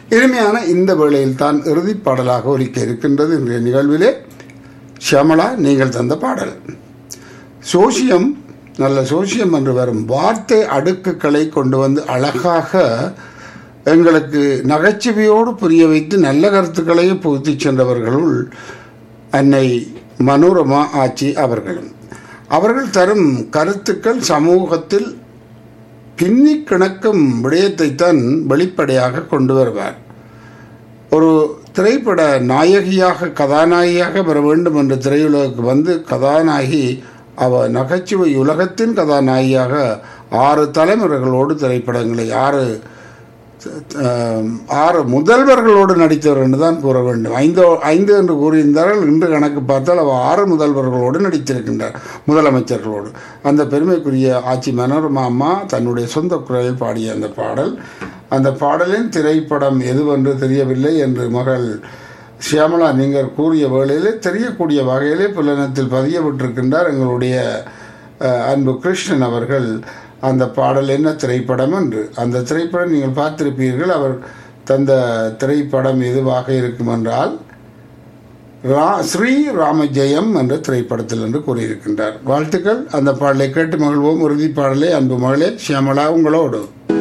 இனிமையான இந்த வேளையில் தான் இறுதிப் பாடலாக ஒலிக்க இருக்கின்றது இன்றைய நிகழ்விலே ஷியாமளா நீங்கள் தந்த பாடல் சோசியம் நல்ல சோசியம் என்று வரும் வார்த்தை அடுக்குகளை கொண்டு வந்து அழகாக எங்களுக்கு நகைச்சுவையோடு புரிய வைத்து நல்ல கருத்துக்களையும் புகுத்தி சென்றவர்களுள் அன்னை மனோரமா ஆச்சி அவர்களும் அவர்கள் தரும் கருத்துக்கள் சமூகத்தில் பின்னி கிணக்கும் விடயத்தைத்தான் வெளிப்படையாக கொண்டு வருவார் ஒரு திரைப்பட நாயகியாக கதாநாயகியாக வர வேண்டும் என்ற திரையுலகுக்கு வந்து கதாநாயகி அவ நகைச்சுவை உலகத்தின் கதாநாயகியாக ஆறு தலைமுறைகளோடு திரைப்படங்களை ஆறு அஹ், ஆறு முதல்வர்களோடு நடித்தவர் என்று தான் கூற வேண்டும் ஐந்து ஐந்து என்று கூறியிருந்தார்கள் இன்று கணக்கு பார்த்தால் அவர் ஆறு முதல்வர்களோடு நடித்திருக்கின்றார் முதலமைச்சர்களோடு அந்த பெருமைக்குரிய ஆட்சி மனோரமா அம்மா தன்னுடைய சொந்த குரலில் பாடிய அந்த பாடல் அந்த பாடலின் திரைப்படம் எதுவென்று தெரியவில்லை என்று மகள் சியாமலா நீங்கள் கூறிய வேளையிலே தெரியக்கூடிய வகையிலே புலனத்தில் பதியப்பட்டிருக்கின்றார் எங்களுடைய அஹ், அன்பு கிருஷ்ணன் அவர்கள் அந்த பாடல் என்ன திரைப்படம் என்று அந்த திரைப்படம் நீங்கள் பார்த்திருப்பீர்கள் அவர் தந்த திரைப்படம் எதுவாக இருக்கும் என்றால் ரா ஸ்ரீ ராமஜெயம் என்ற திரைப்படத்தில் என்று கூறியிருக்கின்றார் வாழ்த்துக்கள் அந்த பாடலை கேட்டு மகிழ்வோம் இறுதி பாடலே அன்பு மகளே ஷியாமலா உங்களோடு